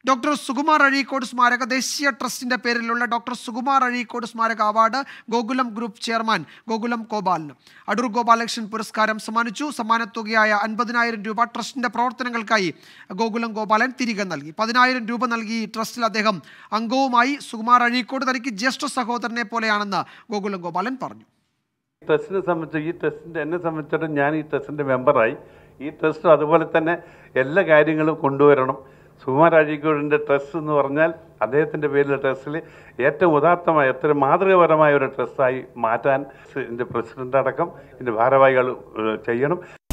doctor Sukumar Azhikode സ്മാരക ദേശീയ ട്രസ്റ്റിന്റെ പേരിലുള്ള ഡോക്ടർ സുകുമാർ അഴീക്കോട് സ്മാരക award Gokulam group chairman Gokulam ഗോപാലിന് അടൂർ ഗോപാലകൃഷ്ണൻ പുരസ്കാരം സമ്മാനിച്ചു സമ്മാനത്തുകയായ അൻപതിനായിരം രൂപ ട്രസ്റ്റിന്റെ പ്രവർത്തനങ്ങൾക്കായി ഗോകുലം ഗോപാലൻ തിരികെ നൽകി പതിനായിരം രൂപ നൽകി ഈ ട്രസ്റ്റിൽ അദ്ദേഹം അംഗവുമായി സുകുമാർ അഴീക്കോട് തനിക്ക് ജ്യേഷ്ഠ സഹോദരനെ പോലെയാണെന്ന് ഗോകുലം ഗോപാലൻ പറഞ്ഞു ട്രസ്റ്റിനെ സംബന്ധിച്ച് ഈ ട്രസ്റ്റിൻ്റെ എന്നെ സംബന്ധിച്ചിടത്തോളം ഞാൻ ഈ ട്രസ്റ്റിൻ്റെ മെമ്പറായി ഈ ട്രസ്റ്റ് അതുപോലെ തന്നെ എല്ലാ കാര്യങ്ങളും കൊണ്ടുവരണം സുകുമാർ അഴീക്കോടിൻ്റെ ട്രസ്റ്റ് എന്ന് പറഞ്ഞാൽ അദ്ദേഹത്തിൻ്റെ പേരിലെ ട്രസ്റ്റിൽ ഏറ്റവും ഉദാത്തമായ എത്ര മാതൃകപരമായ ഒരു ട്രസ്റ്റായി മാറ്റാൻ ഇതിൻ്റെ പ്രസിഡൻ്റ് അടക്കം ഇതിൻ്റെ ഭാരവാഹികൾ ഏഹ്, ചെയ്യണം